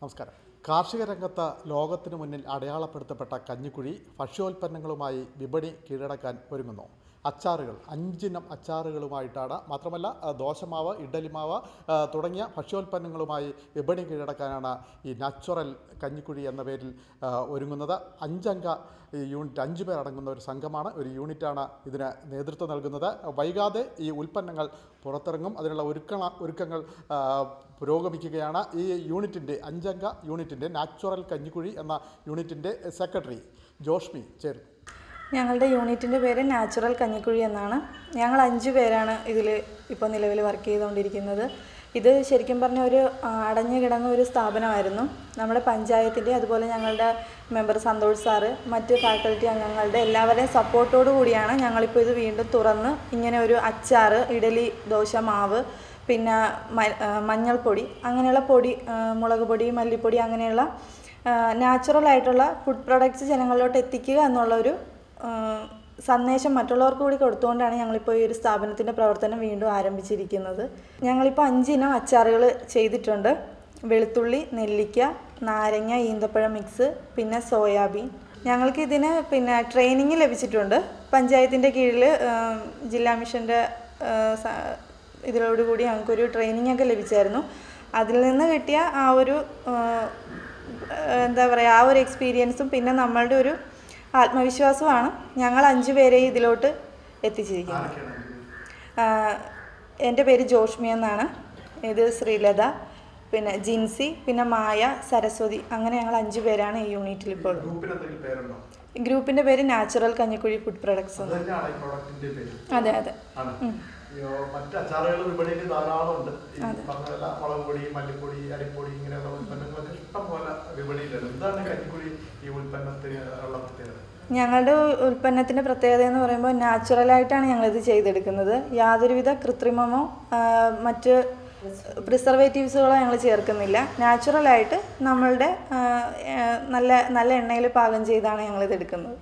നമസ്കാരം കാർഷിക രംഗത്ത് ലോകത്തിനു മുന്നിൽ അടയാളപ്പെടുത്തപ്പെട്ട കഞ്ഞിക്കുഴി ഭക്ഷ്യോൽപ്പന്നങ്ങളുമായി വിപണി കീഴടക്കാൻ ഒരുങ്ങുന്നു അച്ചാറുകൾ അഞ്ചിനം അച്ചാറുകളുമായിട്ടാണ് മാത്രമല്ല ആ, ദോശമാവ് ഇഡ്ഡലിമാവ് ആ, തുടങ്ങിയ ഭക്ഷ്യോൽപ്പന്നങ്ങളുമായി വിപണി കീഴടക്കാനാണ് ഈ നാച്ചുറൽ കഞ്ഞിക്കുഴി എന്ന പേരിൽ ആ, ഒരുങ്ങുന്നത് അഞ്ചംഗ ഈ യൂണിറ്റ് അഞ്ച് പേർ അടങ്ങുന്ന ഒരു സംഘമാണ് ഒരു യൂണിറ്റാണ് ഇതിന് നേതൃത്വം നൽകുന്നത് വൈകാതെ ഈ ഉൽപ്പന്നങ്ങൾ പുറത്തിറങ്ങും അതിനുള്ള ഒരുക്ക ഒരുക്കങ്ങൾ ആ, പുരോഗമിക്കുകയാണ് ഈ യൂണിറ്റിൻ്റെ അഞ്ചംഗ യൂണിറ്റിൻ്റെ നാച്ചുറൽ കഞ്ഞിക്കുഴി എന്ന യൂണിറ്റിൻ്റെ സെക്രട്ടറി ജോഷ്മി ചേരുന്നു ഞങ്ങളുടെ യൂണിറ്റിൻ്റെ പേര് നാച്ചുറൽ കഞ്ഞിക്കുഴി എന്നാണ് ഞങ്ങൾ അഞ്ച് പേരാണ് ഇതിൽ ഇപ്പോൾ നിലവിൽ വർക്ക് ചെയ്തുകൊണ്ടിരിക്കുന്നത് ഇത് ശരിക്കും പറഞ്ഞ ഒരു ആ, അടഞ്ഞു കിടന്ന ഒരു സ്ഥാപനമായിരുന്നു നമ്മുടെ പഞ്ചായത്തിൻ്റെ അതുപോലെ ഞങ്ങളുടെ മെമ്പർ സന്തോഷ് സാറ് മറ്റ് ഫാക്കൽറ്റി അംഗങ്ങളുടെ എല്ലാവരുടെയും സപ്പോർട്ടോടു കൂടിയാണ് ഞങ്ങളിപ്പോൾ ഇത് വീണ്ടും തുറന്ന് ഇങ്ങനെ ഒരു അച്ചാറ് ഇഡലി ദോശ മാവ് പിന്നെ മ- ആ, മഞ്ഞൾപ്പൊടി അങ്ങനെയുള്ള പൊടി ആ, മുളക് പൊടി മല്ലിപ്പൊടി അങ്ങനെയുള്ള നാച്ചുറൽ ആയിട്ടുള്ള ഫുഡ് പ്രൊഡക്ട്സ് ജനങ്ങളിലോട്ട് എത്തിക്കുക എന്നുള്ള ഒരു ആ, സന്ദേശം മറ്റുള്ളവർക്ക് കൂടി കൊടുത്തുകൊണ്ടാണ് ഞങ്ങളിപ്പോൾ ഈ ഒരു സ്ഥാപനത്തിൻ്റെ പ്രവർത്തനം വീണ്ടും ആരംഭിച്ചിരിക്കുന്നത് ഞങ്ങളിപ്പോൾ അഞ്ചിനം അച്ചാറുകൾ ചെയ്തിട്ടുണ്ട് വെളുത്തുള്ളി നെല്ലിക്ക നാരങ്ങ ഈന്തപ്പഴം മിക്സ് പിന്നെ സോയാബീൻ ഞങ്ങൾക്ക് ഇതിന് പിന്നെ ട്രെയിനിങ് ലഭിച്ചിട്ടുണ്ട് പഞ്ചായത്തിൻ്റെ കീഴിൽ ജില്ലാ മിഷൻ്റെ ഇതിലോടുകൂടി ഞങ്ങൾക്കൊരു ട്രെയിനിങ് ഒക്കെ ലഭിച്ചായിരുന്നു അതിൽ നിന്ന് കിട്ടിയ ആ ഒരു ആ, എന്താ പറയുക ആ ഒരു എക്സ്പീരിയൻസും പിന്നെ നമ്മളുടെ ഒരു ആത്മവിശ്വാസമാണ് ഞങ്ങൾ അഞ്ചു പേരെയും ഇതിലോട്ട് എത്തിച്ചിരിക്കുന്നത് ആഹ് എൻ്റെ പേര് ജോഷ്മി എന്നാണ് ഇത് ശ്രീലത പിന്നെ ജിൻസി പിന്നെ മായ സരസ്വതി അങ്ങനെ ഞങ്ങൾ അഞ്ചു പേരാണ് ഈ യൂണിറ്റിൽ ഇപ്പോൾ ഗ്രൂപ്പിന് എന്തെങ്കിലും പേരുണ്ടോ ഗ്രൂപ്പിൻ്റെ പേര് നാച്ചുറൽ കഞ്ഞിക്കുഴി ഫുഡ് പ്രൊഡക്ട്സ് അത് തന്നെയാണ് ഈ പ്രോഡക്റ്റിന്റെ പേര് അതെ അതെ ആണ് ഈ, ഓ, മറ്റ് അച്ചാറുകൾ വിപണിയിൽ ധാരാളം ഉണ്ട് ഈ പറഞ്ഞ പോലെ മുളക് പൊടി മല്ലിപ്പൊടി അരിപ്പൊടി ഇങ്ങനെയുള്ള ഉൽപ്പന്നങ്ങളൊക്കെ ഇഷ്ടം പോലെ വിപണിയിലുണ്ട് എന്താണ് കഞ്ഞിക്കുഴി ഈ ഉൽപ്പന്നത്തിന് ഉള്ള പ്രത്യേകത ഞങ്ങളുടെ ഉൽപ്പന്നത്തിൻ്റെ പ്രത്യേകത എന്ന് പറയുമ്പോൾ നാച്ചുറലായിട്ടാണ് ഞങ്ങളിത് ചെയ്തെടുക്കുന്നത് യാതൊരുവിധ കൃത്രിമമോ ആ, മറ്റ് പ്രിസർവേറ്റീവ്സുകളോ ഞങ്ങൾ ചേർക്കുന്നില്ല നാച്ചുറലായിട്ട് നമ്മളുടെ ആ, ആ, നല്ല നല്ല എണ്ണയിൽ പാകം ചെയ്താണ് ഞങ്ങളിത് എടുക്കുന്നത്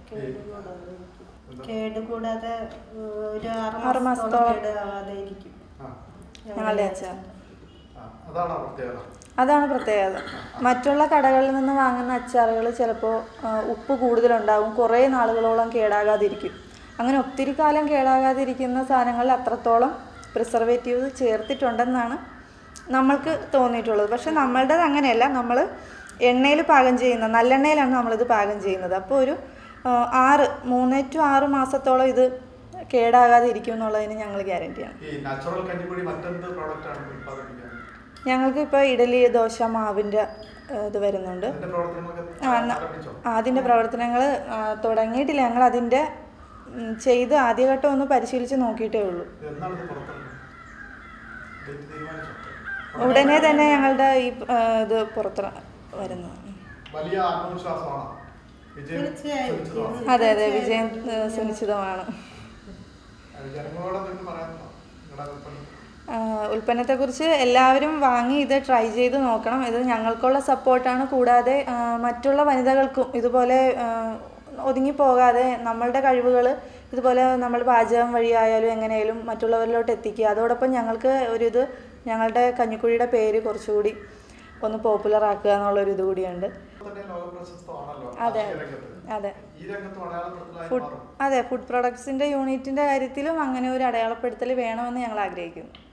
കേട് കൂടാതെ ഏഹ്, ഒരു ആറ് ആറ് മാസത്തോളം മാസത്തോളം. കേട് ആവാതെ ഇരിക്കും ആ, ഞങ്ങളുടെ അച്ചാർ ആ, അതാണ് ആ പ്രത്യേകത അതാണ് പ്രത്യേകത മറ്റുള്ള കടകളിൽ നിന്ന് വാങ്ങുന്ന അച്ചാറുകൾ ചിലപ്പോൾ ഉപ്പ് കൂടുതലുണ്ടാകും കുറേ നാളുകളോളം കേടാകാതിരിക്കും അങ്ങനെ ഒത്തിരി കാലം കേടാകാതിരിക്കുന്ന സാധനങ്ങളിൽ അത്രത്തോളം പ്രിസർവേറ്റീവ് ചേർത്തിട്ടുണ്ടെന്നാണ് നമ്മൾക്ക് തോന്നിയിട്ടുള്ളത് പക്ഷെ നമ്മളുടേത് അങ്ങനെയല്ല നമ്മൾ എണ്ണയിൽ പാകം ചെയ്യുന്ന നല്ലെണ്ണയിലാണ് നമ്മളിത് പാകം ചെയ്യുന്നത് അപ്പോൾ ഒരു ആ, ആറ് മൂന്ന് ടു ആറ് മാസത്തോളം ഇത് കേടാകാതെ ഇരിക്കും എന്നുള്ളതിന് ഞങ്ങൾ ഗ്യാരണ്ടിയാണ് ഈ നാച്ചുറൽ കഞ്ഞിപ്പൊടി മറ്റെന്ത് പ്രോഡക്റ്റാണ് ഉൽപ്പാദിപ്പിക്കുന്നത് ഞങ്ങൾക്ക് ഇപ്പോൾ ഇഡലി ദോശ മാവിൻ്റെ ഏഹ്, ഇത് വരുന്നുണ്ട് അതിന്റെ പ്രവർത്തനങ്ങളൊക്കെ ആ, ന- ആരംഭിച്ചോ ആ, അതിൻ്റെ പ്രവർത്തനങ്ങൾ തുടങ്ങിയിട്ടില്ല ഞങ്ങൾ അതിൻ്റെ ഉം, ചെയ്ത് ആദ്യഘട്ടം ഒന്ന് പരിശീലിച്ച് നോക്കിയിട്ടേ ഉള്ളൂ ഇത് എന്നാണ് ഇത് പുറത്തിറങ്ങുന്നത് ഡേറ്റ് തീരുമാനിച്ചോ ഉടനെ തന്നെ ഞങ്ങളുടെ ഈ ആ, ഇത് പുറത്ത് വരുന്നത് വലിയ ആത്മവിശ്വാസമാണ് വിജയം തീർച്ചയായും. സുനിശ്ചിതമാണ്. അതെ അതെ വിജയം ഏഹ്, സുനിശ്ചിതമാണ് അത് ജനങ്ങളോട് എന്തെങ്കിലും പറയാനുണ്ടോ നിങ്ങളുടെ ഉൽപ്പന്നം ആഹ് ഉൽപ്പന്നത്തെക്കുറിച്ച് എല്ലാവരും വാങ്ങി ഇത് ട്രൈ ചെയ്ത് നോക്കണം ഇത് ഞങ്ങൾക്കുള്ള സപ്പോർട്ടാണ് കൂടാതെ ആഹ് മറ്റുള്ള വനിതകൾക്കും ഇതുപോലെ ആഹ് ഒതുങ്ങിപ്പോകാതെ നമ്മളുടെ കഴിവുകൾ ഇതുപോലെ നമ്മൾ പാചകം വഴിയായാലും എങ്ങനെയായാലും മറ്റുള്ളവരിലോട്ട് എത്തിക്കുക അതോടൊപ്പം ഞങ്ങൾക്ക് ഒരു ഇത് ഞങ്ങളുടെ കഞ്ഞിക്കുഴിയുടെ പേര് കുറച്ചുകൂടി ഒന്ന് പോപ്പുലർ ആക്കുക എന്നുള്ളൊരു ഇത് കൂടിയുണ്ട് തന്നെ ലോക പ്രശസ്തമാണല്ലോ അതെ കാർഷിക രംഗത്ത് അതെ ഈ രംഗത്ത് അടയാളപ്പെടുത്തലായി ഫുഡ് മാറും അതെ ഫുഡ് പ്രൊഡക്ട്സിൻ്റെ യൂണിറ്റിൻ്റെ കാര്യത്തിലും അങ്ങനെ ഒരു അടയാളപ്പെടുത്തൽ വേണമെന്ന് ഞങ്ങൾ ആഗ്രഹിക്കുന്നു